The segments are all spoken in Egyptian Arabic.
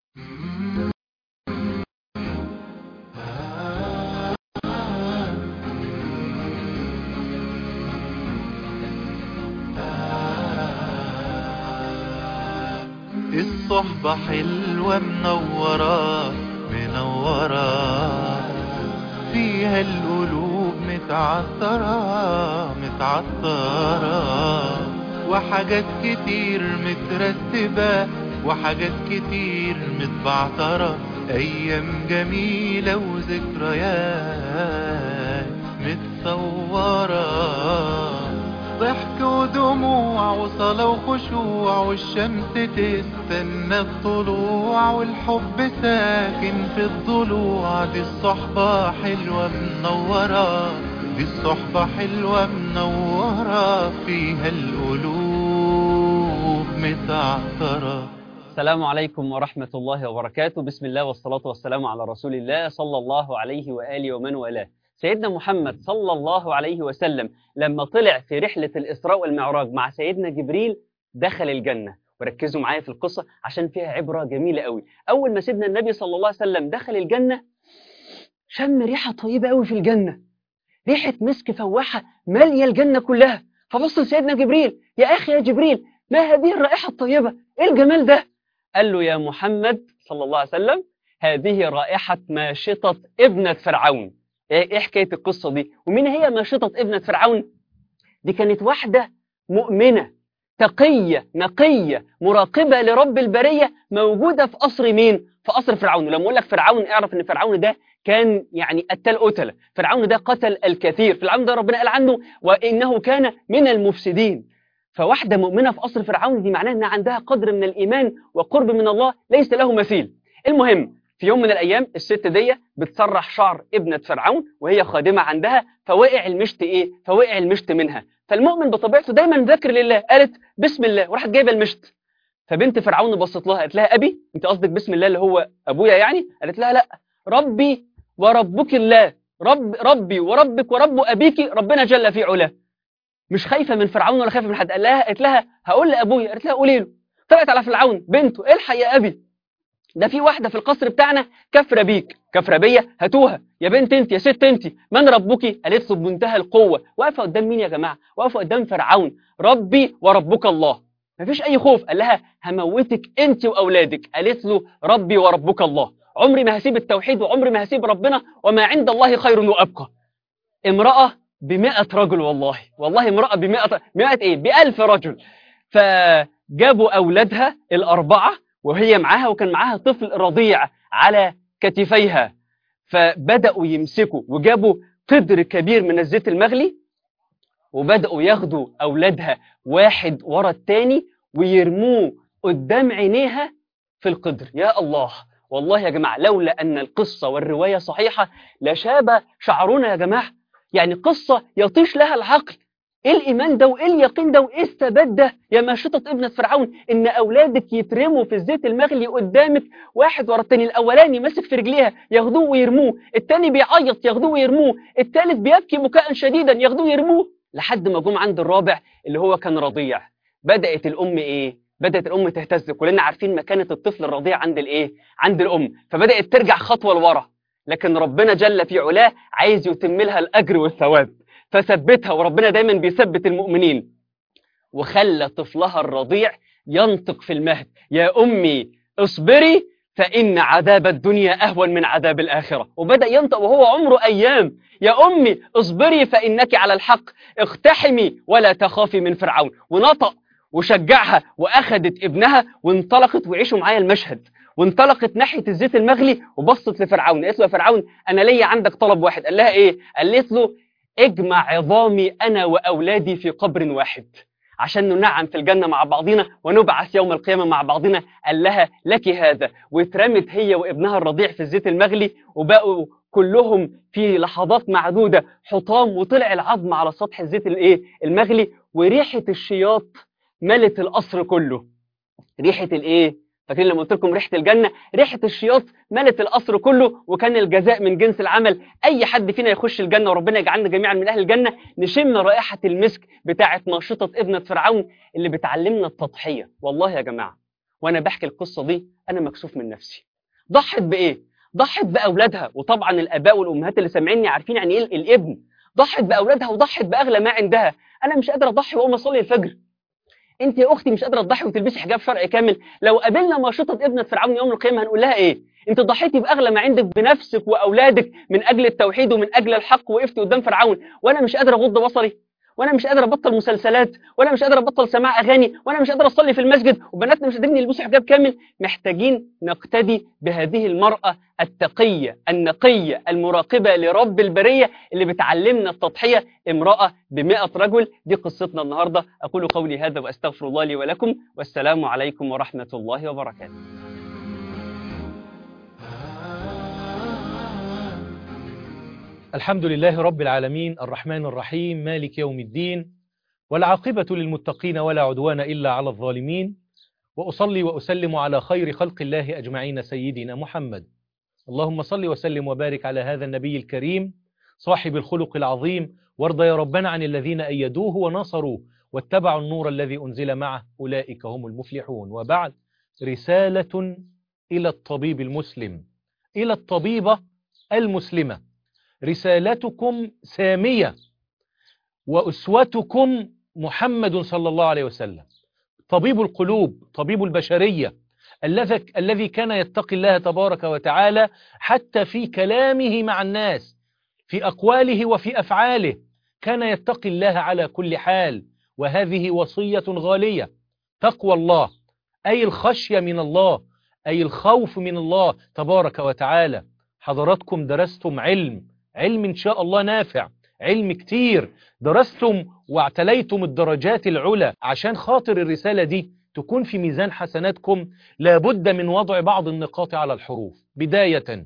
الصحبة حلوة منورة منورة فيها القلوب متعطرة متعطرة وحاجات كتير مترتبة وحاجات كتير متبعترة أيام جميلة وذكريات متصورة ضحك ودموع وصلاة وخشوع والشمس تستنى الطلوع والحب ساكن في الضلوع دي الصحبة حلوة منورة دي الصحبة حلوة منورة فيها القلوب متعطرة السلام عليكم ورحمة الله وبركاته بسم الله والصلاة والسلام على رسول الله صلى الله عليه وآله ومن والاه سيدنا محمد صلى الله عليه وسلم لما طلع في رحلة الإسراء والمعراج مع سيدنا جبريل دخل الجنة وركزوا معايا في القصة عشان فيها عبرة جميلة قوي أول ما سيدنا النبي صلى الله عليه وسلم دخل الجنة شم ريحة طيبة قوي في الجنة ريحة مسك فواحة مالية الجنة كلها فبص لسيدنا جبريل يا أخي يا جبريل ما هذه الرائحة الطيبة إيه الجمال ده قال له يا محمد صلى الله عليه وسلم هذه رائحة ماشطة ابنة فرعون ايه حكاية القصة دي ومين هي ماشطة ابنة فرعون دي كانت واحدة مؤمنة تقية نقية مراقبة لرب البرية موجودة في قصر مين في قصر فرعون لما اقول لك فرعون اعرف ان فرعون ده كان يعني قتال قتلة فرعون ده قتل الكثير فرعون ده ربنا قال عنه وإنه كان من المفسدين فواحدة مؤمنة في قصر فرعون دي معناها أنها عندها قدر من الإيمان وقرب من الله ليس له مثيل المهم في يوم من الأيام الست دي بتسرح شعر ابنة فرعون وهي خادمة عندها فوقع المشط إيه؟ فوقع المشط منها فالمؤمن بطبيعته دايما ذاكر لله قالت بسم الله وراحت جايبة المشط فبنت فرعون بصت لها قالت لها أبي أنت قصدك بسم الله اللي هو أبويا يعني؟ قالت لها لا ربي وربك الله رب ربي وربك ورب أبيك ربنا جل في علاه مش خايفة من فرعون ولا خايفة من حد قال لها قالت لها هقول لأبويا قالت لها قولي له طلعت على فرعون بنته الحق يا أبي ده في واحدة في القصر بتاعنا كفرة بيك كفرة بيا هاتوها يا بنت انت يا ست انت من ربك قالت له بمنتهى القوة واقفة قدام مين يا جماعة واقفة قدام فرعون ربي وربك الله مفيش أي خوف قال لها هموتك انت وأولادك قالت له ربي وربك الله عمري ما هسيب التوحيد وعمري ما هسيب ربنا وما عند الله خير وأبقى امرأة بمئة رجل والله والله امرأة بمئة مئة ايه بألف رجل فجابوا أولادها الأربعة وهي معاها وكان معاها طفل رضيع على كتفيها فبدأوا يمسكوا وجابوا قدر كبير من الزيت المغلي وبدأوا ياخدوا أولادها واحد ورا التاني ويرموه قدام عينيها في القدر يا الله والله يا جماعة لولا أن القصة والرواية صحيحة لشاب شعرنا يا جماعة يعني قصة يطيش لها العقل ايه الايمان ده وايه اليقين ده وايه الثبات ده يا ماشطة ابنة فرعون ان اولادك يترموا في الزيت المغلي قدامك واحد ورا التاني الاولاني ماسك في رجليها ياخدوه ويرموه التاني بيعيط ياخدوه ويرموه التالت بيبكي بكاء شديدا ياخدوه ويرموه لحد ما جم عند الرابع اللي هو كان رضيع بدأت الام ايه بدأت الام تهتز كلنا عارفين مكانة الطفل الرضيع عند الايه عند الام فبدأت ترجع خطوة لورا لكن ربنا جل في علاه عايز يتم لها الأجر والثواب فثبتها وربنا دايما بيثبت المؤمنين وخلى طفلها الرضيع ينطق في المهد يا أمي اصبري فإن عذاب الدنيا أهون من عذاب الآخرة وبدأ ينطق وهو عمره أيام يا أمي اصبري فإنك على الحق اقتحمي ولا تخافي من فرعون ونطق وشجعها وأخذت ابنها وانطلقت وعيشوا معايا المشهد وانطلقت ناحية الزيت المغلي وبصت لفرعون قالت له يا فرعون أنا ليا عندك طلب واحد قال لها إيه قالت له اجمع عظامي أنا وأولادي في قبر واحد عشان ننعم في الجنة مع بعضنا ونبعث يوم القيامة مع بعضنا قال لها لك هذا واترمت هي وابنها الرضيع في الزيت المغلي وبقوا كلهم في لحظات معدودة حطام وطلع العظم على سطح الزيت الايه المغلي وريحة الشياط ملت القصر كله ريحة الايه فاكرين لما قلت لكم ريحه الجنه ريحه الشياط ملت القصر كله وكان الجزاء من جنس العمل اي حد فينا يخش الجنه وربنا يجعلنا جميعا من اهل الجنه نشم رائحه المسك بتاعه ناشطه ابنه فرعون اللي بتعلمنا التضحيه والله يا جماعه وانا بحكي القصه دي انا مكسوف من نفسي ضحت بايه ضحت باولادها وطبعا الاباء والامهات اللي سامعيني عارفين يعني ايه الابن ضحت باولادها وضحت باغلى ما عندها انا مش قادره اضحي واقوم اصلي الفجر انت يا اختي مش قادره تضحي وتلبسي حجاب شرعي كامل لو قابلنا ماشطه ابنه فرعون يوم القيامه هنقول لها ايه انت ضحيتي باغلى ما عندك بنفسك واولادك من اجل التوحيد ومن اجل الحق وقفتي قدام فرعون وانا مش قادره اغض بصري وانا مش قادر ابطل مسلسلات وانا مش قادر ابطل سماع اغاني وانا مش قادر اصلي في المسجد وبناتنا مش قادرين يلبسوا حجاب كامل محتاجين نقتدي بهذه المراه التقيه النقيه المراقبه لرب البريه اللي بتعلمنا التضحيه امراه بمئة رجل دي قصتنا النهارده اقول قولي هذا واستغفر الله لي ولكم والسلام عليكم ورحمه الله وبركاته الحمد لله رب العالمين الرحمن الرحيم مالك يوم الدين والعاقبة للمتقين ولا عدوان إلا على الظالمين وأصلي وأسلم على خير خلق الله أجمعين سيدنا محمد اللهم صل وسلم وبارك على هذا النبي الكريم صاحب الخلق العظيم وارض يا ربنا عن الذين أيدوه ونصروه واتبعوا النور الذي أنزل معه أولئك هم المفلحون وبعد رسالة إلى الطبيب المسلم إلى الطبيبة المسلمة رسالتكم سامية وأسوتكم محمد صلى الله عليه وسلم طبيب القلوب طبيب البشرية الذي الذي كان يتقي الله تبارك وتعالى حتى في كلامه مع الناس في أقواله وفي أفعاله كان يتقي الله على كل حال وهذه وصية غالية تقوى الله أي الخشية من الله أي الخوف من الله تبارك وتعالى حضراتكم درستم علم علم إن شاء الله نافع علم كتير درستم واعتليتم الدرجات العلى عشان خاطر الرسالة دي تكون في ميزان حسناتكم لابد من وضع بعض النقاط على الحروف بداية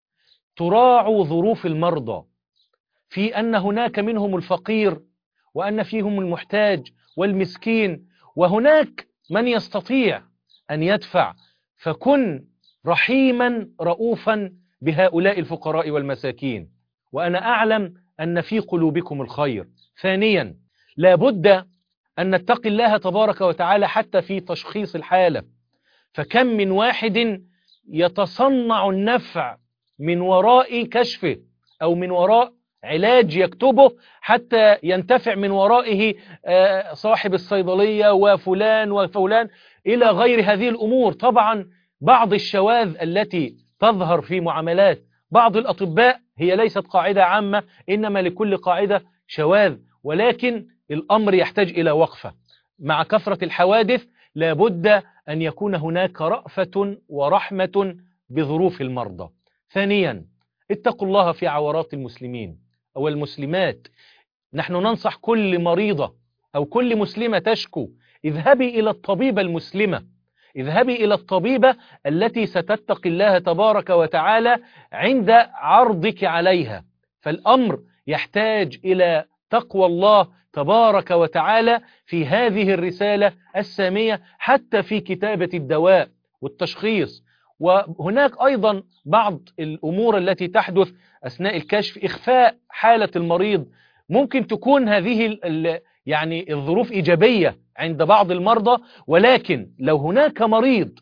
تراعوا ظروف المرضى في أن هناك منهم الفقير وأن فيهم المحتاج والمسكين وهناك من يستطيع أن يدفع فكن رحيما رؤوفا بهؤلاء الفقراء والمساكين وأنا أعلم أن في قلوبكم الخير ثانيا لابد أن نتقي الله تبارك وتعالى حتى في تشخيص الحالة فكم من واحد يتصنع النفع من وراء كشفه أو من وراء علاج يكتبه حتى ينتفع من ورائه صاحب الصيدلية وفلان وفلان إلى غير هذه الأمور طبعا بعض الشواذ التي تظهر في معاملات بعض الأطباء هي ليست قاعدة عامة إنما لكل قاعدة شواذ ولكن الأمر يحتاج إلى وقفة مع كثرة الحوادث لابد أن يكون هناك رأفة ورحمة بظروف المرضى ثانيا اتقوا الله في عورات المسلمين أو المسلمات نحن ننصح كل مريضة أو كل مسلمة تشكو اذهبي إلى الطبيبة المسلمة اذهبي إلى الطبيبة التي ستتقي الله تبارك وتعالى عند عرضك عليها فالأمر يحتاج إلى تقوى الله تبارك وتعالى في هذه الرسالة السامية حتى في كتابة الدواء والتشخيص وهناك أيضا بعض الأمور التي تحدث أثناء الكشف إخفاء حالة المريض ممكن تكون هذه يعني الظروف إيجابية عند بعض المرضى ولكن لو هناك مريض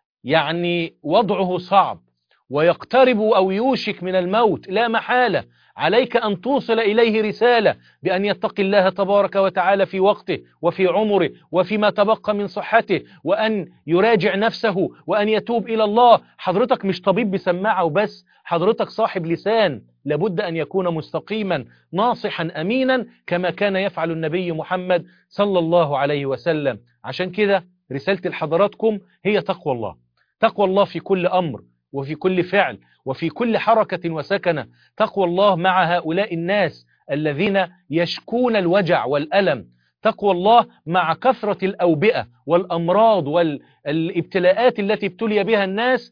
يعني وضعه صعب ويقترب أو يوشك من الموت لا محالة عليك أن توصل إليه رسالة بأن يتقي الله تبارك وتعالى في وقته وفي عمره وفيما تبقى من صحته وأن يراجع نفسه وأن يتوب إلى الله حضرتك مش طبيب بسماعة وبس حضرتك صاحب لسان لابد أن يكون مستقيما ناصحا أمينا كما كان يفعل النبي محمد صلى الله عليه وسلم عشان كده رسالة لحضراتكم هي تقوى الله تقوى الله في كل أمر وفي كل فعل وفي كل حركة وسكنة تقوى الله مع هؤلاء الناس الذين يشكون الوجع والألم تقوى الله مع كثرة الأوبئة والأمراض والابتلاءات التي ابتلي بها الناس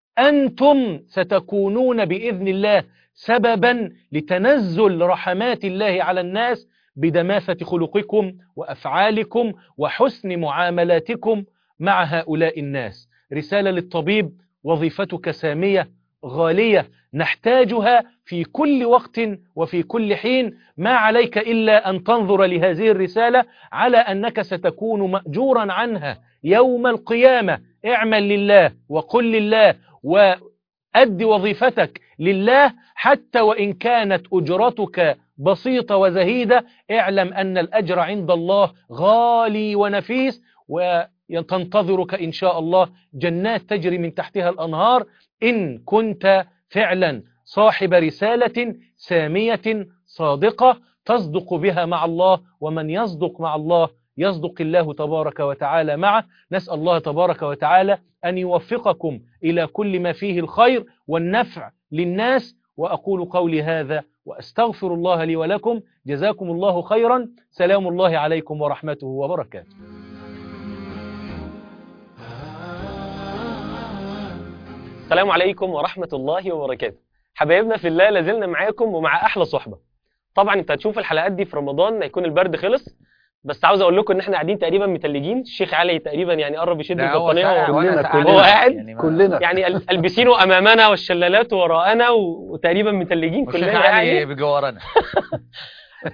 أنتم ستكونون بإذن الله سببا لتنزل رحمات الله على الناس بدماثة خلقكم وأفعالكم وحسن معاملاتكم مع هؤلاء الناس رسالة للطبيب وظيفتك سامية غالية نحتاجها في كل وقت وفي كل حين ما عليك إلا أن تنظر لهذه الرسالة على أنك ستكون مأجورا عنها يوم القيامة اعمل لله وقل لله وأد وظيفتك لله حتى وإن كانت أجرتك بسيطة وزهيدة اعلم أن الأجر عند الله غالي ونفيس وتنتظرك إن شاء الله جنات تجري من تحتها الأنهار إن كنت فعلا صاحب رسالة سامية صادقة تصدق بها مع الله ومن يصدق مع الله يصدق الله تبارك وتعالى معه نسأل الله تبارك وتعالى أن يوفقكم إلى كل ما فيه الخير والنفع للناس وأقول قولي هذا وأستغفر الله لي ولكم جزاكم الله خيرا سلام الله عليكم ورحمته وبركاته السلام عليكم ورحمة الله وبركاته حبايبنا في الله لازلنا معاكم ومع أحلى صحبة طبعا انت هتشوف الحلقات دي في رمضان هيكون البرد خلص بس عاوز اقول لكم ان احنا قاعدين تقريبا متلجين الشيخ علي تقريبا يعني قرب يشد ده هو البطانيه ساعة وهو- وأنا كلنا- ساعة كلنا. هو قاعد يعني ما- كلنا يعني ال- البسين امامنا والشلالات وراءنا و- وتقريبا متلجين والشيخ كلنا علي يعني بجوارنا ف...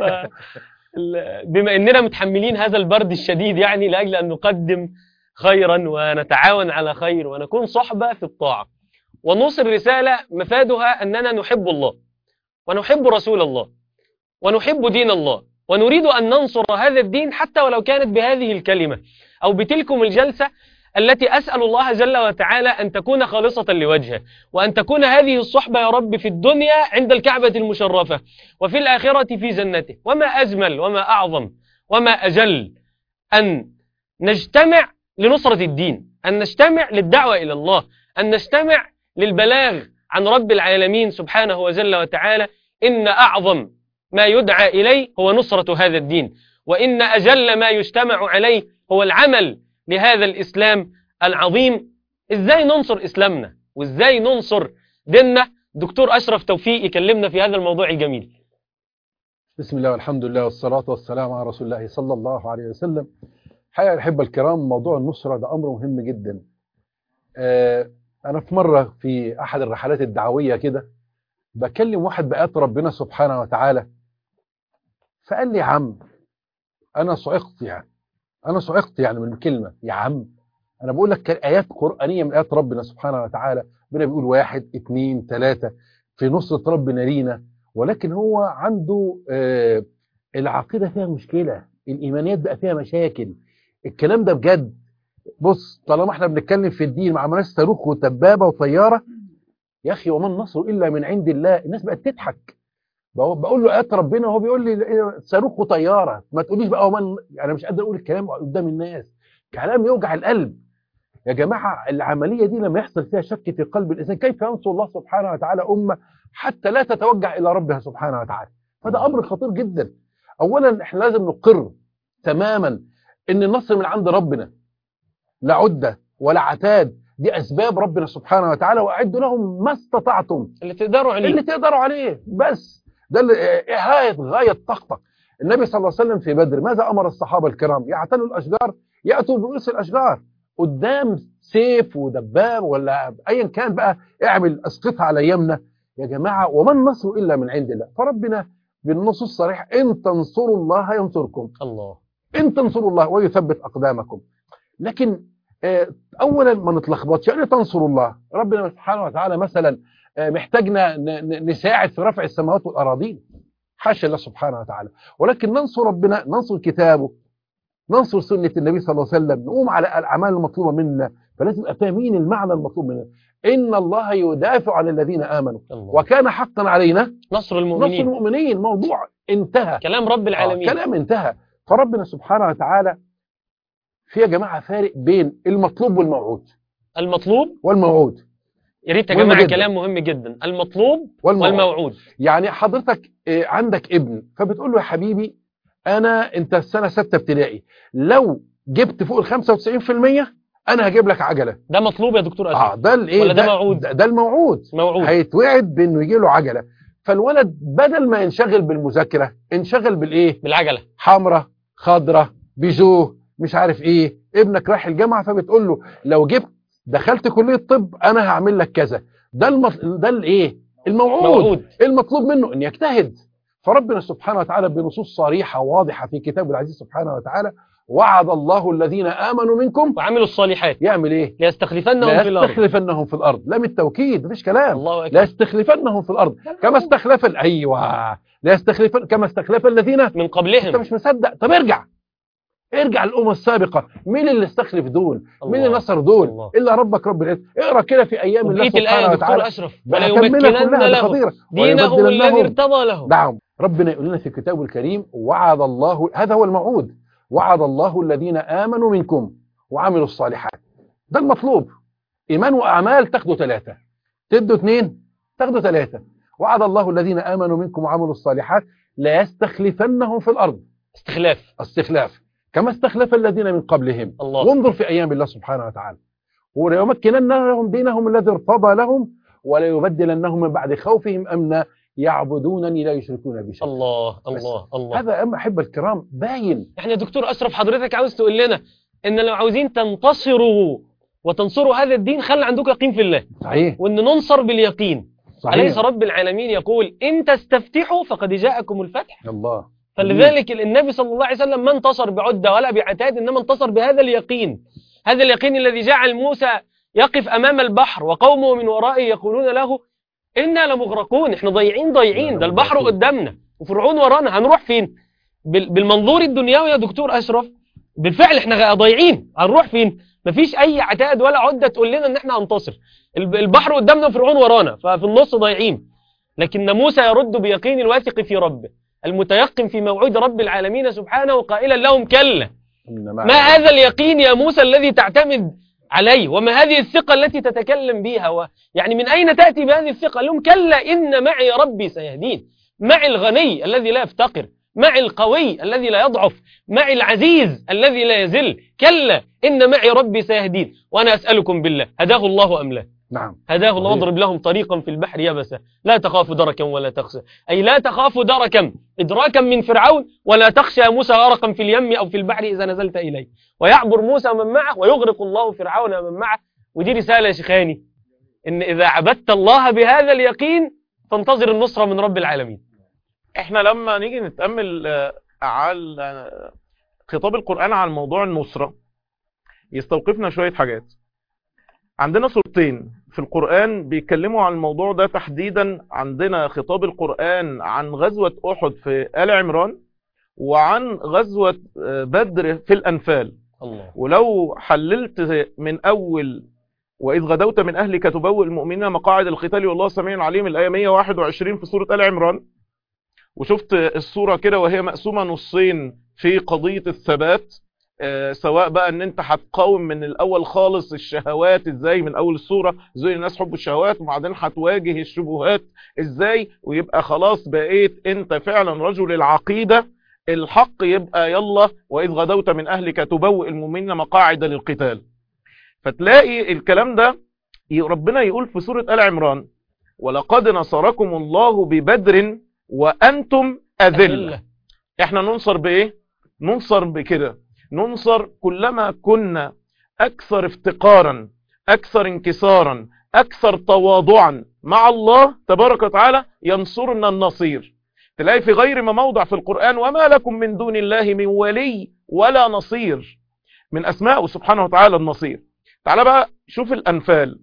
ال- بما اننا متحملين هذا البرد الشديد يعني لاجل ان نقدم خيرا ونتعاون على خير ونكون صحبه في الطاعه ونوصل رساله مفادها اننا نحب الله ونحب رسول الله ونحب دين الله ونريد ان ننصر هذا الدين حتى ولو كانت بهذه الكلمه او بتلكم الجلسه التي اسال الله جل وتعالى ان تكون خالصه لوجهه وان تكون هذه الصحبه يا رب في الدنيا عند الكعبه المشرفه وفي الآخرة في جنته وما أجمل وما أعظم وما أجل أن نجتمع لنصرة الدين أن نجتمع للدعوة إلى الله أن نجتمع للبلاغ عن رب العالمين سبحانه وجل وتعالى إن أعظم ما يدعى إليه هو نصرة هذا الدين وإن أجل ما يجتمع عليه هو العمل لهذا الإسلام العظيم إزاي ننصر إسلامنا وإزاي ننصر ديننا دكتور أشرف توفيق يكلمنا في هذا الموضوع الجميل بسم الله والحمد لله والصلاة والسلام على رسول الله صلى الله عليه وسلم حقيقة الأحبة الكرام موضوع النصرة ده أمر مهم جدا آه، أنا في مرة في أحد الرحلات الدعوية كده بكلم واحد بآيات ربنا سبحانه وتعالى فقال لي يا عم أنا صعقت يعني أنا صعقت يعني من الكلمة يا عم أنا بقول لك آيات قرآنية من آيات ربنا سبحانه وتعالى ربنا بيقول واحد اتنين تلاتة في نصرة ربنا لينا ولكن هو عنده آه، العقيدة فيها مشكلة الإيمانيات بقى فيها مشاكل الكلام ده بجد بص طالما احنا بنتكلم في الدين مع ناس صاروخ وتبابة وطيارة يا أخي وما النصر إلا من عند الله الناس بقت تضحك بقول بقول له آيات ربنا وهو بيقول لي إيه، صاروخ وطيارة ما تقوليش بقى ومن أنا مش قادر أقول الكلام قدام الناس كلام يوجع القلب يا جماعة العملية دي لما يحصل فيها شك في قلب الإنسان كيف ينصر الله سبحانه وتعالى أمة حتى لا تتوجه إلى ربها سبحانه وتعالى فده أمر خطير جدا أولا إحنا لازم نقر تماما إن النصر من عند ربنا لا عدة ولا عتاد دي أسباب ربنا سبحانه وتعالى وأعدوا لهم ما استطعتم اللي تقدروا عليه اللي تقدروا عليه بس ده اللي غاية غاية طاقتك النبي صلى الله عليه وسلم في بدر ماذا أمر الصحابة الكرام يعتنوا الأشجار يأتوا برؤوس الأشجار قدام سيف ودباب ولا أيا كان بقى اعمل أسقطها على يمنى يا جماعة وما النصر إلا من عند الله فربنا بالنص الصريح إن تنصروا الله ينصركم الله إن تنصروا الله ويثبت أقدامكم لكن آه، أولا ما نتلخبطش يعني تنصروا الله ربنا سبحانه وتعالى مثلا آه، محتاجنا ن- ن- نساعد في رفع السماوات والأراضين حاشا الله سبحانه وتعالى ولكن ننصر ربنا ننصر كتابه ننصر سنة النبي صلى الله عليه وسلم نقوم على الأعمال المطلوبة منا فلازم نبقى فاهمين المعنى المطلوب منا إن الله يدافع عن الذين آمنوا الله وكان حقا علينا نصر نصر المؤمنين المؤمنين موضوع انتهى كلام رب العالمين آه كلام انتهى فربنا سبحانه وتعالى في يا جماعة فارق بين المطلوب والموعود المطلوب والموعود يا ريت يا مهم جماعه جدا. كلام مهم جدا المطلوب والموعود, والموعود يعني حضرتك آه، عندك ابن فبتقول له يا حبيبي انا انت السنة ستة ابتدائي لو جبت فوق ال 95% انا هجيب لك عجلة ده مطلوب يا دكتور اه اشرف ده الايه ولا ده موعود؟ ده, ده الموعود موعود هيتوعد بانه يجي له عجلة فالولد بدل ما ينشغل بالمذاكرة انشغل بالايه بالعجله حمرة خضرة بيجو مش عارف ايه ابنك رايح الجامعة فبتقول له لو جبت دخلت كلية طب انا هعمل لك كذا ده المط... ده الايه الموعود موعود المطلوب منه ان يجتهد فربنا سبحانه وتعالى بنصوص صريحة واضحة في كتابه العزيز سبحانه وتعالى وعد الله الذين آمنوا منكم وعملوا الصالحات يعمل إيه ليستخلفنهم لا في الارض يستخلفنهم في الأرض لا من التوكيد مفيش كلام الله لا اكبر يستخلفنهم في الأرض كما استخلف ال- أيوة لا يستخلف كما استخلف الذين من أنت قبلهم مش مصدق طب ارجع ارجع الأمم السابقة مين اللي استخلف دول مين اللي الله. نصر دول الله. إلا ربك رب العزة اقرأ كده في أيام الله وبقية الآية سبحانه يا دكتور وتعالى أشرف ولا بأكملها يمكنن كلها له بخطيرة دينهم الذي ويبدلنهم ارتضى له نعم ربنا يقول لنا في كتابه الكريم وعد الله هذا هو الموعود وعد الله الذين آمنوا منكم وعملوا الصالحات ده المطلوب إيمان وأعمال تاخدوا ثلاثة تدوا اثنين تاخدوا ثلاثة وعد الله الذين آمنوا منكم وعملوا الصالحات لا يستخلفنهم في الأرض استخلاف استخلاف كما استخلف الذين من قبلهم الله وانظر في أيام الله سبحانه وتعالى وليمكنن لهم دينهم الذي ارتضى لهم وليبدلنهم من بعد خوفهم أمنا يعبدونني لا يشركون بي شيئا الله الله الله هذا أما أحب الكرام باين احنا يا دكتور أشرف حضرتك عاوز تقول لنا ان لو عاوزين تنتصروا وتنصروا هذا الدين خلي عندكم يقين في الله صحيح وان ننصر باليقين صحيح أليس رب العالمين يقول إن تستفتحوا فقد جاءكم الفتح الله فلذلك النبي صلى الله عليه وسلم ما انتصر بعدة ولا بعتاد إنما انتصر بهذا اليقين هذا اليقين الذي جعل موسى يقف أمام البحر وقومه من ورائه يقولون له إنا لمغرقون إحنا ضايعين ضايعين ده البحر لمغرقون. قدامنا وفرعون ورانا هنروح فين بال- بالمنظور الدنيوي يا دكتور أشرف بالفعل إحنا ضايعين هنروح فين مفيش أي عتاد ولا عدة تقول لنا إن إحنا هننتصر الب- البحر قدامنا وفرعون ورانا ففي النص ضايعين لكن موسى يرد بيقين الواثق في ربه المتيقن في موعود رب العالمين سبحانه قائلا لهم كلا إنما ما هذا اليقين يا موسى الذي تعتمد عليه وما هذه الثقة التي تتكلم بها و... يعني من أين تأتي بهذه الثقة لهم كلا إن معي ربي سيهدين معي الغني الذي لا يفتقر معي القوي الذي لا يضعف معي العزيز الذي لا يزل كلا إن معي ربي سيهدين وأنا أسألكم بالله هداه الله أم لا نعم هداه الله صحيح. واضرب لهم طريقا في البحر يبسا لا تخاف دركا ولا تخشى أي لا تخاف دركا إدراكا من فرعون ولا تخشى موسى غرقا في اليم أو في البحر إذا نزلت إليه ويعبر موسى من معه ويغرق الله فرعون من معه ودي رسالة يا شيخاني إن إذا عبدت الله بهذا اليقين فانتظر النصرة من رب العالمين احنا لما نيجي نتأمل آه، على آه، خطاب القرآن عن موضوع النصرة يستوقفنا شوية حاجات عندنا صورتين في القرآن بيتكلموا عن الموضوع ده تحديدا عندنا خطاب القرآن عن غزوة أحد في آل عمران وعن غزوة آه، بدر في الأنفال الله ولو حللت من أول وإذ غدوت من أهلك تبوئ المؤمنين مقاعد القتال والله سميع عليم الآية 121 في سورة آل عمران وشفت الصورة كده وهي مقسومة نصين في قضية الثبات آه، سواء بقى ان انت هتقاوم من الاول خالص الشهوات ازاي من اول الصورة ازاي الناس حب الشهوات وبعدين هتواجه الشبهات ازاي ويبقى خلاص بقيت انت فعلا رجل العقيدة الحق يبقى يلا واذ غدوت من اهلك تبوئ المؤمنين مقاعد للقتال فتلاقي الكلام ده ي- ربنا يقول في سورة آل عمران ولقد نصركم الله ببدر وأنتم أذلة احنا ننصر بايه ننصر بكده ننصر كلما كنا اكثر افتقارا اكثر انكسارا اكثر تواضعا مع الله تبارك وتعالى ينصرنا النصير تلاقي في غير ما موضع في القرآن وما لكم من دون الله من ولي ولا نصير من اسمائه سبحانه وتعالى النصير تعال بقى شوف الانفال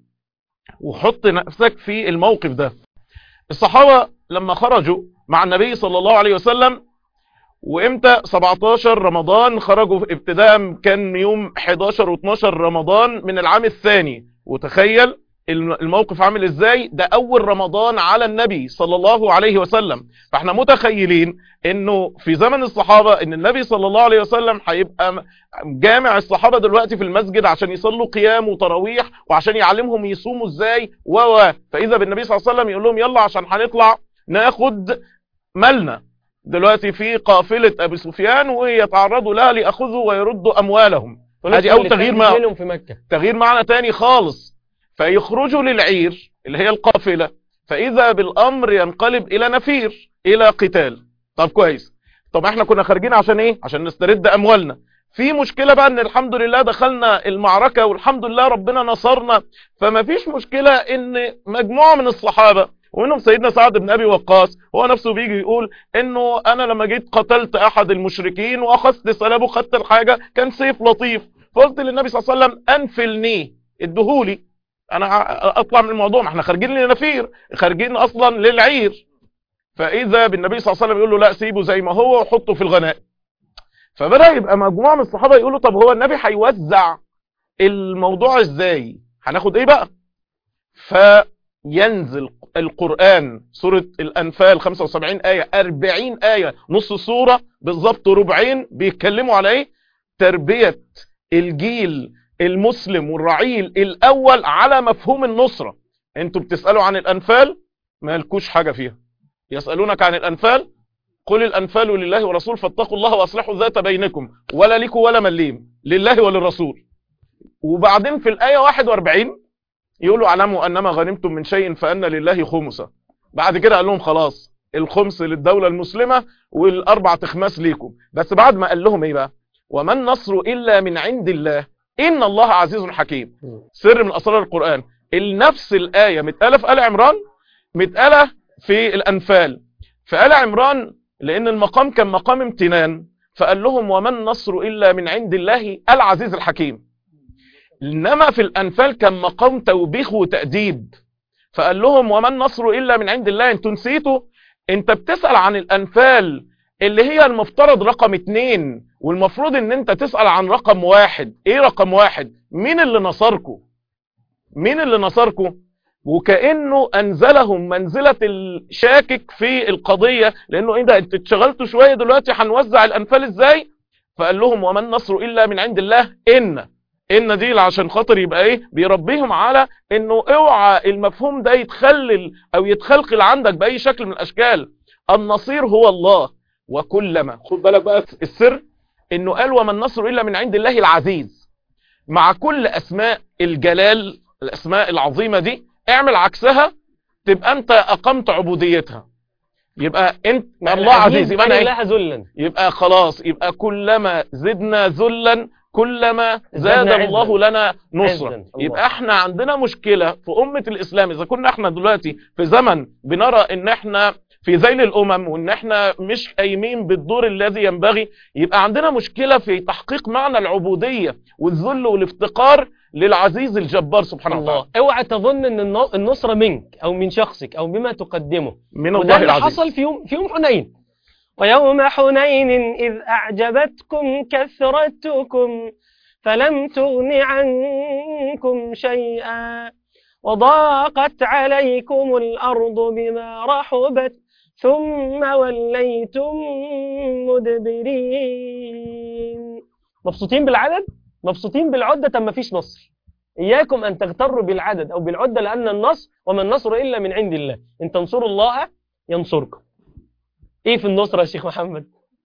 وحط نفسك في الموقف ده الصحابة لما خرجوا مع النبي صلى الله عليه وسلم وامتى 17 رمضان خرجوا ابتداء كان يوم 11 و12 رمضان من العام الثاني وتخيل الموقف عامل ازاي ده اول رمضان على النبي صلى الله عليه وسلم فاحنا متخيلين انه في زمن الصحابة ان النبي صلى الله عليه وسلم هيبقى جامع الصحابة دلوقتي في المسجد عشان يصلوا قيام وتراويح وعشان يعلمهم يصوموا ازاي و و فاذا بالنبي صلى الله عليه وسلم يقول لهم يلا عشان هنطلع ناخد مالنا دلوقتي في قافلة ابي سفيان ويتعرضوا لها ليأخذوا ويردوا اموالهم ادي اول تغيير مع لهم في مكة تغيير معنى تاني خالص فيخرجوا للعير اللي هي القافلة فإذا بالأمر ينقلب إلى نفير إلى قتال طب كويس طب احنا كنا خارجين عشان ايه عشان نسترد أموالنا في مشكلة بقى ان الحمد لله دخلنا المعركة والحمد لله ربنا نصرنا فما فيش مشكلة ان مجموعة من الصحابة ومنهم سيدنا سعد بن ابي وقاص هو نفسه بيجي يقول انه انا لما جيت قتلت احد المشركين واخذت سلابه خدت الحاجه كان سيف لطيف فقلت للنبي صلى الله عليه وسلم انفلني ادهولي انا ع- اطلع من الموضوع ما احنا خارجين لنفير خارجين اصلا للعير فاذا بالنبي صلى الله عليه وسلم يقول له لا سيبه زي ما هو وحطه في الغنائم فبدا يبقى مجموعه من الصحابه يقولوا طب هو النبي هيوزع الموضوع ازاي هناخد ايه بقى فينزل القرآن سورة الأنفال 75 آية 40 آية نص سورة بالظبط ربعين بيتكلموا على ايه تربية الجيل المسلم والرعيل الأول على مفهوم النصرة انتوا بتسألوا عن الأنفال ما لكوش حاجة فيها يسألونك عن الأنفال قل الأنفال لله ورسول فاتقوا الله وأصلحوا ذات بينكم ولا لكم ولا مليم لله وللرسول وبعدين في الآية 41 يقولوا اعلموا انما غنمتم من شيء فان لله خمسه بعد كده قال لهم خلاص الخمس للدوله المسلمه والاربع تخماس ليكم بس بعد ما قال لهم ايه بقى وما النصر الا من عند الله ان الله عزيز حكيم سر من اسرار القران نفس الايه متقاله في ال عمران متقاله في الانفال في ال عمران لان المقام كان مقام امتنان فقال لهم وما النصر الا من عند الله العزيز الحكيم انما في الانفال كان مقام توبيخ وتأديب فقال لهم وما النصر الا من عند الله انتوا نسيتوا انت بتسأل عن الانفال اللي هي المفترض رقم اتنين والمفروض ان انت تسأل عن رقم واحد ايه رقم واحد مين اللي نصركم مين اللي نصركم وكأنه انزلهم منزلة الشاكك في القضية لانه ايه ده انت اتشغلتوا شوية دلوقتي هنوزع الانفال ازاي فقال لهم وما النصر الا من عند الله ان ان دي عشان خاطر يبقى ايه بيربيهم على انه اوعى المفهوم ده يتخلل او يتخلقل عندك باي شكل من الاشكال النصير هو الله وكلما خد بالك بقى السر انه قال وما النصر الا من عند الله العزيز مع كل اسماء الجلال الاسماء العظيمة دي اعمل عكسها تبقى انت اقمت عبوديتها يبقى انت الله عزيز يبقى انا إيه؟ لها ذلا يبقى خلاص يبقى كلما زدنا ذلا كلما زاد زدنا الله عزاً. لنا نصرة عزاً. الله. يبقى احنا عندنا مشكلة في أمة الإسلام إذا كنا احنا دلوقتي في زمن بنرى ان احنا في ذيل الأمم وان احنا مش قايمين بالدور الذي ينبغي يبقى عندنا مشكلة في تحقيق معنى العبودية والذل والافتقار للعزيز الجبار سبحانه الله وتعالى اوعى تظن ان الن- النصرة منك او من شخصك او بما تقدمه من وده الله اللي العزيز حصل في يوم في يوم حنين ويوم حنين إذ أعجبتكم كثرتكم فلم تغن عنكم شيئا وضاقت عليكم الأرض بما رحبت ثم وليتم مدبرين مبسوطين بالعدد؟ مبسوطين بالعدة طب مفيش نصر إياكم أن تغتروا بالعدد أو بالعدة لأن النصر وما النصر إلا من عند الله إن تنصروا الله ينصركم ايه في النصرة يا شيخ محمد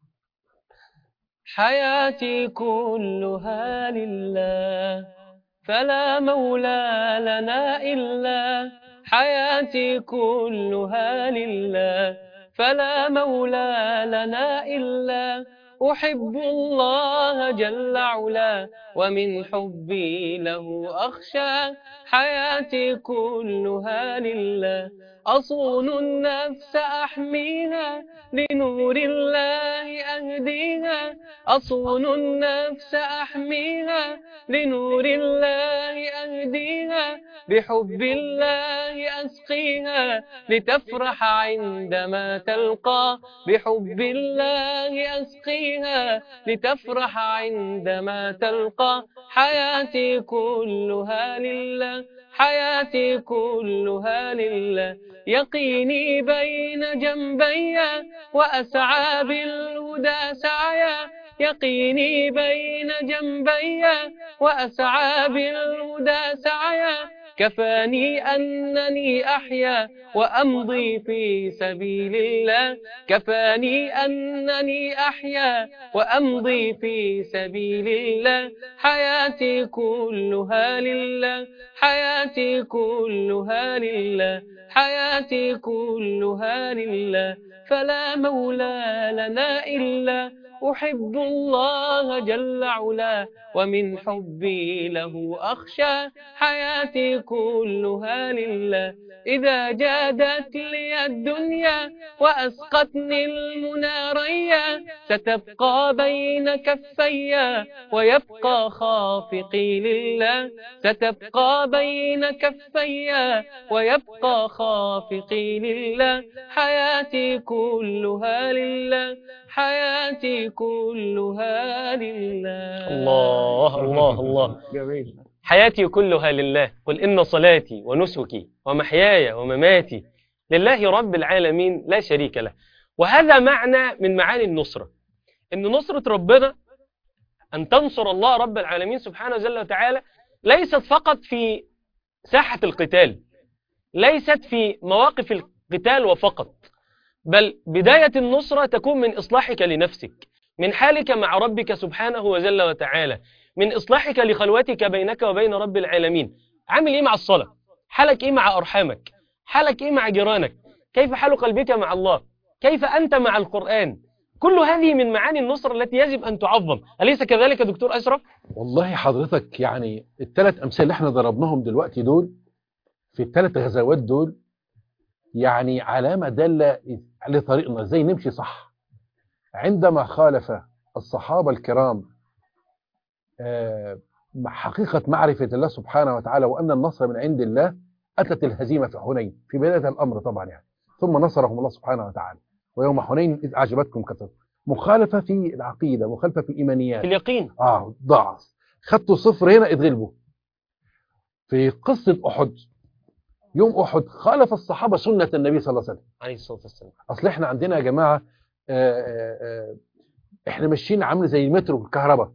حياتي كلها لله فلا مولى لنا إلا حياتي كلها لله فلا مولى لنا إلا أحب الله جل علا ومن حبي له أخشى حياتي كلها لله أصون النفس أحميها لنور الله أهديها أصون النفس أحميها لنور الله أهديها بحب الله أسقيها لتفرح عندما تلقى بحب الله أسقيها لتفرح عندما تلقى حياتي كلها لله حياتي كلها لله يقيني بين جنبي وأسعى بالهدى سعيا يقيني بين جنبي وأسعى بالهدى سعيا كفاني أنني أحيا وأمضي في سبيل الله كفاني أنني أحيا وأمضي في سبيل الله حياتي كلها لله حياتي كلها لله حياتي كلها لله فلا مولى لنا إلا أحب الله جل علا ومن حبي له أخشى حياتي كلها لله إذا جادت لي الدنيا وأسقتني المنى ريا ستبقى بين كفي ويبقى خافقي لله ستبقى بين كفي ويبقى خافقي لله حياتي كلها لله حياتي كلها لله الله الله الله جميل حياتي كلها لله قل إن صلاتي ونسكي ومحياي ومماتي لله رب العالمين لا شريك له وهذا معنى من معاني النصرة إن نصرة ربنا أن تنصر الله رب العالمين سبحانه جل وتعالى ليست فقط في ساحة القتال ليست في مواقف القتال وفقط بل بداية النصرة تكون من إصلاحك لنفسك من حالك مع ربك سبحانه وجل وتعالى من إصلاحك لخلوتك بينك وبين رب العالمين عامل إيه مع الصلاة حالك إيه مع أرحامك حالك إيه مع جيرانك كيف حال قلبك مع الله كيف أنت مع القرآن كل هذه من معاني النصر التي يجب أن تعظم أليس كذلك دكتور أشرف؟ والله حضرتك يعني الثلاث أمثال اللي احنا ضربناهم دلوقتي دول في الثلاث غزوات دول يعني علامة دالة لطريقنا ازاي نمشي صح عندما خالف الصحابة الكرام آه، مع حقيقة معرفة الله سبحانه وتعالى وأن النصر من عند الله أتت الهزيمة في حنين في بداية الأمر طبعا يعني ثم نصرهم الله سبحانه وتعالى ويوم حنين إذ أعجبتكم كثرة مخالفة في العقيدة مخالفة في الإيمانيات في اليقين اه ضعف خدتوا صفر هنا اتغلبوا في قصة أحد يوم أحد خالف الصحابة سنة النبي صلى الله عليه وسلم عليه الصلاة والسلام أصل إحنا عندنا يا جماعة آه، آه، آه، إحنا ماشيين عامل زي المترو الكهرباء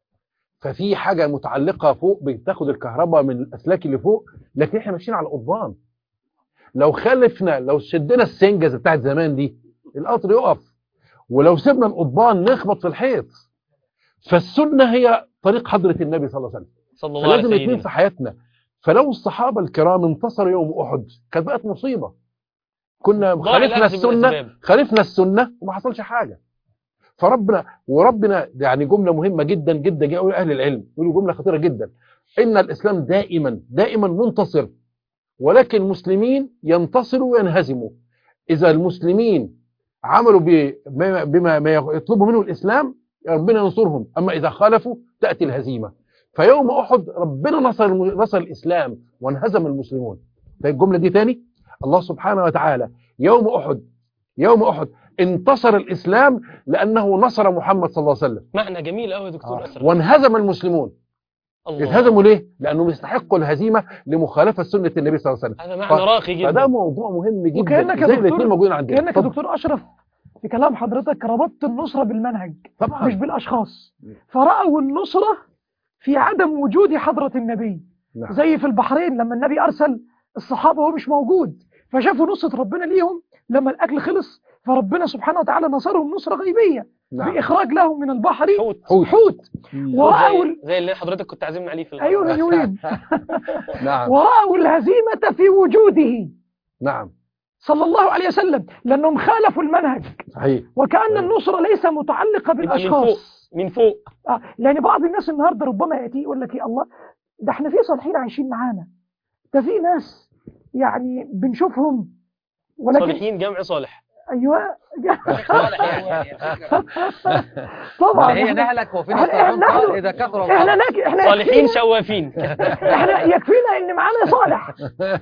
ففي حاجة متعلقة فوق بتاخد الكهرباء من الأسلاك اللي فوق لكن إحنا ماشيين على قضبان لو خلفنا لو شدنا السنجز بتاعت زمان دي القطر يقف ولو سيبنا القضبان نخبط في الحيط فالسنة هي طريق حضرة النبي صلى الله عليه وسلم صلى الله عليه فلازم يتمين وسلم في حياتنا فلو الصحابة الكرام انتصروا يوم أحد كانت بقت مصيبة كنا ضاع خالفنا الأخذ السنة بالأسباب. خالفنا السنة وما حصلش حاجة فربنا وربنا يعني جملة مهمة جدا جدا يقول أهل العلم يقولوا جملة خطيرة جدا إن الإسلام دائما دائما منتصر ولكن المسلمين ينتصروا وينهزموا إذا المسلمين عملوا ب- بما بما ما يطلبه منه الإسلام ربنا ينصرهم أما إذا خالفوا تأتي الهزيمة فيوم أحد ربنا نصر نصر الإسلام وانهزم المسلمون فالجملة دي تاني الله سبحانه وتعالى يوم أحد يوم أحد انتصر الإسلام لأنه نصر محمد صلى الله عليه وسلم معنى جميل قوي يا دكتور أشرف وانهزم المسلمون الله اتهزموا ليه؟ لأنهم يستحقوا الهزيمة لمخالفة سنة النبي صلى الله عليه وسلم هذا معنى راقي فده جدا موضوع مهم جدا وكأنك يا زي دكتور- الاثنين موجودين عندنا كأنك يا اتفضل. دكتور أشرف في كلام حضرتك ربطت النصرة بالمنهج مش طبعا بالأشخاص فرأوا النصرة في عدم وجود حضرة النبي نعم. زي في البحرين لما النبي أرسل الصحابة وهو مش موجود فشافوا نصرة ربنا ليهم لما الأكل خلص فربنا سبحانه وتعالى نصرهم نصرة غيبية نعم بإخراج لهم من البحر حوت حوت. حوت مم. ورأوا زي, زي اللي حضرتك كنت عازمنا عليه في الغرب. أيوه من يريد نعم ورأوا الهزيمة في وجوده نعم صلى الله عليه وسلم لأنهم خالفوا المنهج صحيح وكأن النصرة ليس متعلقة من فوق بالأشخاص من فوق آه، لأن بعض الناس النهاردة ربما يأتي يقول لك يا الله ده احنا في صالحين عايشين معانا ده في ناس يعني بنشوفهم ولكن صالحين جمع صالح أيوه ما طبعا هي احنا نهلك وفي ناس إحنا- تقول نحن- قال إذا كثر احنا الخلق لك احنا صالحين يكفينا, شوافين احنا يكفينا ان معانا صالح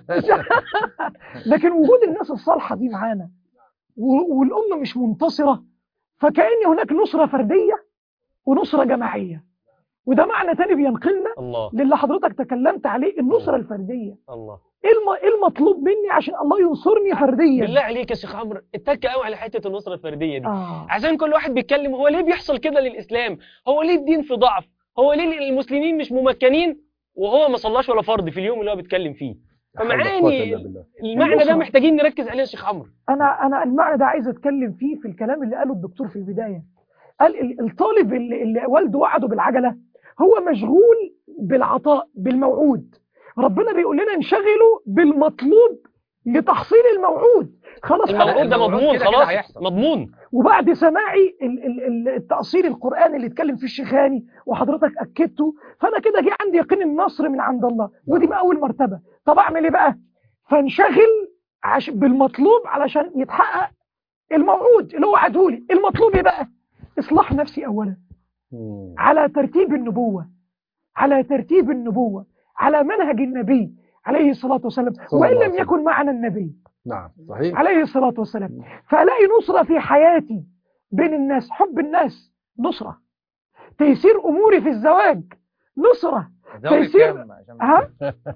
لكن وجود الناس الصالحة دي معانا و- والأمة مش منتصرة فكأن هناك نصرة فردية ونصرة جماعية وده معنى تاني بينقلنا الله للي حضرتك تكلمت عليه النصرة الفردية الله ايه الم- إيه المطلوب مني عشان الله ينصرني فرديا بالله عليك يا شيخ عمرو اتك قوي على حته النصره الفرديه دي آه. عشان كل واحد بيتكلم هو ليه بيحصل كده للاسلام هو ليه الدين في ضعف هو ليه المسلمين مش ممكنين وهو ما صلاش ولا فرض في اليوم اللي هو بيتكلم فيه فمعاني المعنى ده النصرة. محتاجين نركز عليه يا شيخ عمرو انا انا المعنى ده عايز اتكلم فيه في الكلام اللي قاله الدكتور في البدايه قال ال- الطالب اللي, اللي والده وعده بالعجله هو مشغول بالعطاء بالموعود ربنا بيقول لنا انشغلوا بالمطلوب لتحصيل الموعود خلاص الموعود ده الموعود مضمون كده كده خلاص هيحصل. مضمون وبعد سماعي ال- ال- ال- التأصيل القرآني اللي اتكلم فيه الشيخاني وحضرتك أكدته فأنا كده جه عندي يقين النصر من عند الله ودي بقى أول مرتبة طب أعمل إيه بقى؟ فانشغل عش بالمطلوب علشان يتحقق الموعود اللي هو عدولي المطلوب ايه بقى اصلاح نفسي اولا مم. على ترتيب النبوة على ترتيب النبوة على منهج النبي عليه الصلاة والسلام صلى وإن الله لم عليه يكن معنا النبي نعم صحيح عليه الصلاة والسلام فألاقي نصرة في حياتي بين الناس حب الناس نصرة تيسير أموري في الزواج نصرة تيسير ها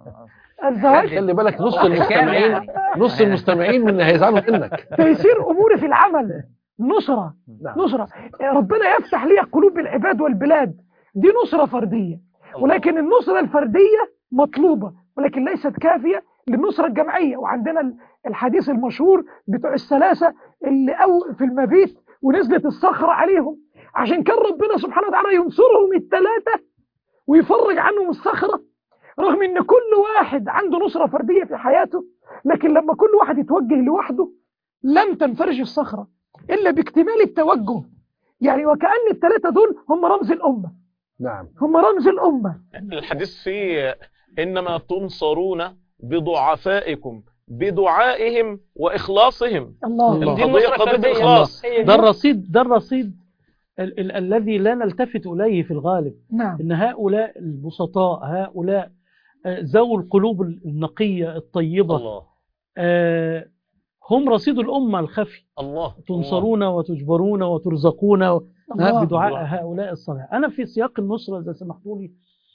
الزواج خلي بالك نص كام المستمعين يعني؟ نص المستمعين من هيزعلوا منك تيسير أموري في العمل نصرة نعم نصرة ربنا يفتح لي قلوب العباد والبلاد دي نصرة فردية ولكن النصرة الفردية مطلوبة ولكن ليست كافية للنصرة الجماعية وعندنا ال- الحديث المشهور بتوع الثلاثة اللي أو في المبيت ونزلت الصخرة عليهم عشان كان ربنا سبحانه وتعالى ينصرهم الثلاثة ويفرج عنهم الصخرة رغم ان كل واحد عنده نصرة فردية في حياته لكن لما كل واحد يتوجه لوحده لم تنفرج الصخرة إلا باكتمال التوجه يعني وكأن الثلاثة دول هم رمز الأمة نعم هم رمز الأمة الحديث فيه إنما تنصرون بضعفائكم بدعائهم وإخلاصهم الله الله. دي القضية النصرة قضية الفردية إخلاص هي دي. ده الرصيد ده الرصيد ال ال الذي لا نلتفت إليه في الغالب نعم إن هؤلاء البسطاء هؤلاء آه، ذوي القلوب النقية الطيبة الله آه، هم رصيد الأمة الخفي الله تنصرون وتجبرون وترزقون الله. بدعاء دعاء. هؤلاء الصالحين أنا في سياق النصرة إذا سمحتوا لي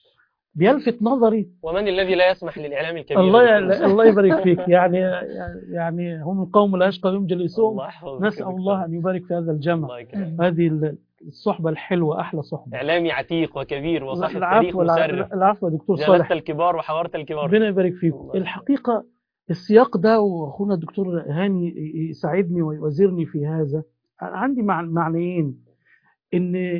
بيلفت نظري ومن الذي لا يسمح للإعلام الكبير الله أن يكون الله يبارك فيك يعني يعني هم القوم لا يشقى بهم جليسهم الله يحفظك نسأل يا الله دكتور. أن يبارك في هذا الجمع الله يكرمك هذه الصحبة الحلوة أحلى صحبة إعلامي عتيق وكبير وصاحب تاريخ العفو مسرف العفو يا دكتور جلست صالح الكبار وحورت الكبار ربنا يبارك فيكم الله. الحقيقة السياق ده واخونا الدكتور هاني يساعدني ويوزرني في هذا عندي مع- معنيين ان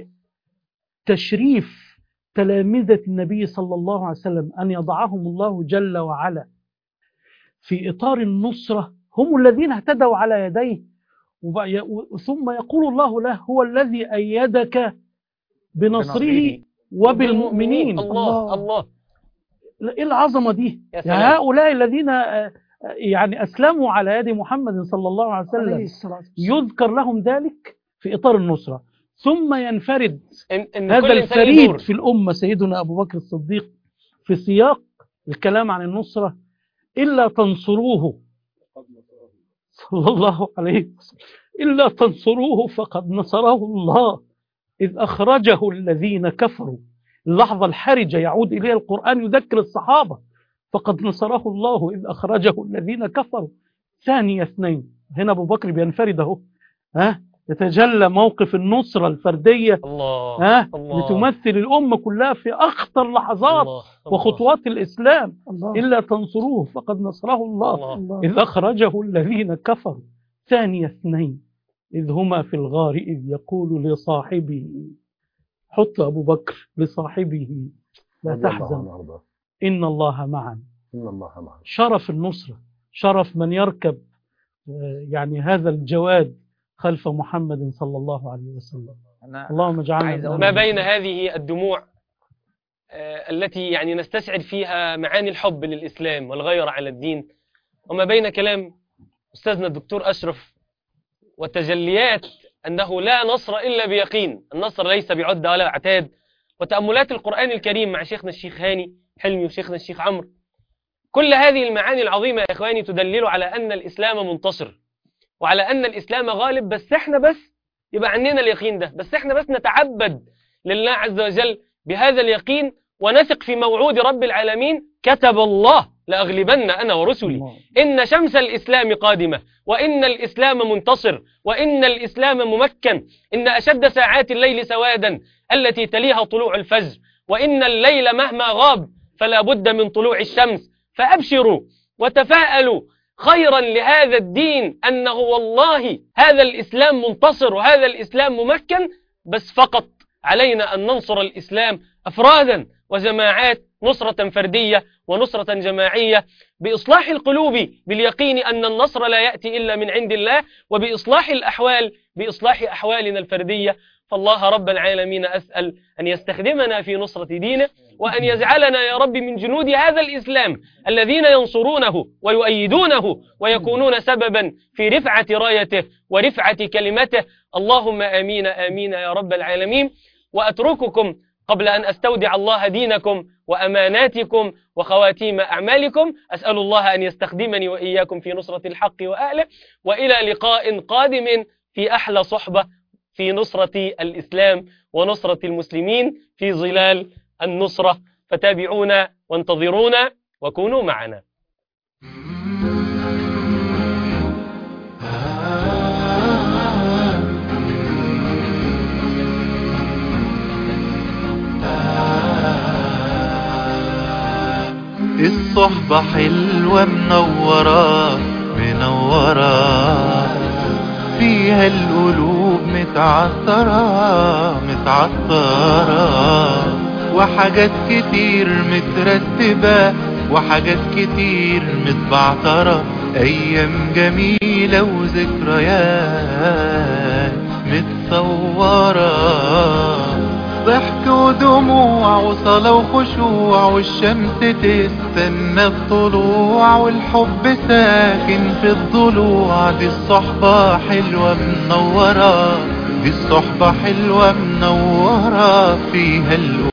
تشريف تلامذة النبي صلى الله عليه وسلم أن يضعهم الله جل وعلا في إطار النصرة هم الذين اهتدوا على يديه وب- ثم يقول الله له هو الذي أيدك بنصره وبالمؤمنين الله الله ايه العظمه دي يا يا سلام. هؤلاء الذين آه، آه، يعني اسلموا على يد محمد صلى الله عليه عليه وسلم الصلاة والسلام يذكر لهم ذلك في اطار النصره ثم ينفرد إن إن هذا كل إنسان له الفريد دور. في الامه سيدنا ابو بكر الصديق في سياق الكلام عن النصره الا تنصروه صلى الله عليه وسلم الا تنصروه فقد نصره الله اذ اخرجه الذين كفروا اللحظه الحرجه يعود اليها القران يذكر الصحابه فقد نصره الله إذ أخرجه الذين كفروا ثاني اثنين هنا أبو بكر بينفرد أهو ها يتجلى موقف النصرة الفردية الله ها الله. لتمثل الأمة كلها في أخطر لحظات الله. الله. وخطوات الإسلام الله إلا تنصروه فقد نصره الله الله الله إذ أخرجه الذين كفروا ثاني اثنين إذ هما في الغار إذ يقول لصاحبه حط أبو بكر لصاحبه لا رضي الله تحزن عنه وارضاه. إن الله معنا إن الله معه شرف النصرة شرف من يركب آه، يعني هذا الجواد خلف محمد صلى الله عليه وسلم أنا اللهم اجعلنا عايز من أقول ما أهل بين هذه الدموع آه، التي يعني نستشعر فيها معاني الحب للإسلام والغيرة على الدين وما بين كلام أستاذنا الدكتور أشرف وتجليات أنه لا نصر إلا بيقين النصر ليس بعدة ولا عتاد وتأملات القرآن الكريم مع شيخنا الشيخ هاني حلمي وشيخنا الشيخ عمرو كل هذه المعاني العظيمة يا إخواني تدلل على أن الإسلام منتصر وعلى أن الإسلام غالب بس إحنا بس يبقى عندنا اليقين ده بس إحنا بس نتعبد لله عز وجل بهذا اليقين ونثق في موعود رب العالمين كتب الله لأغلبن أنا ورسلي الله. إن شمس الإسلام قادمة وإن الإسلام منتصر وإن الإسلام ممكن إن أشد ساعات الليل سوادا التي تليها طلوع الفجر وإن الليل مهما غاب فلا بد من طلوع الشمس فأبشروا وتفاءلوا خيرا لهذا الدين أنه والله هذا الإسلام منتصر وهذا الإسلام ممكن بس فقط علينا أن ننصر الإسلام أفرادا وجماعات نصرة فردية ونصرة جماعية بإصلاح القلوب باليقين أن النصر لا يأتي إلا من عند الله وبإصلاح الأحوال بإصلاح أحوالنا الفردية فالله رب العالمين أسأل أن يستخدمنا في نصرة دينه وأن يجعلنا يا رب من جنود هذا الإسلام الذين ينصرونه ويؤيدونه ويكونون سببا في رفعة رايته ورفعة كلمته اللهم آمين آمين يا رب العالمين وأترككم قبل أن أستودع الله دينكم وأماناتكم وخواتيم أعمالكم أسأل الله أن يستخدمني وإياكم في نصرة الحق وأهله وإلى لقاء قادم في أحلى صحبة في نصرة الإسلام ونصرة المسلمين في ظلال النصرة فتابعونا وانتظرونا وكونوا معنا الصحبة حلوة منورة منورة فيها القلوب متعطرة متعطرة وحاجات كتير مترتبة وحاجات كتير متبعترة أيام جميلة وذكريات متصورة ضحك ودموع وصلاة وخشوع والشمس تستنى الطلوع والحب ساكن في الضلوع دي الصحبة حلوة منورة دي الصحبة حلوة منورة فيها القلوب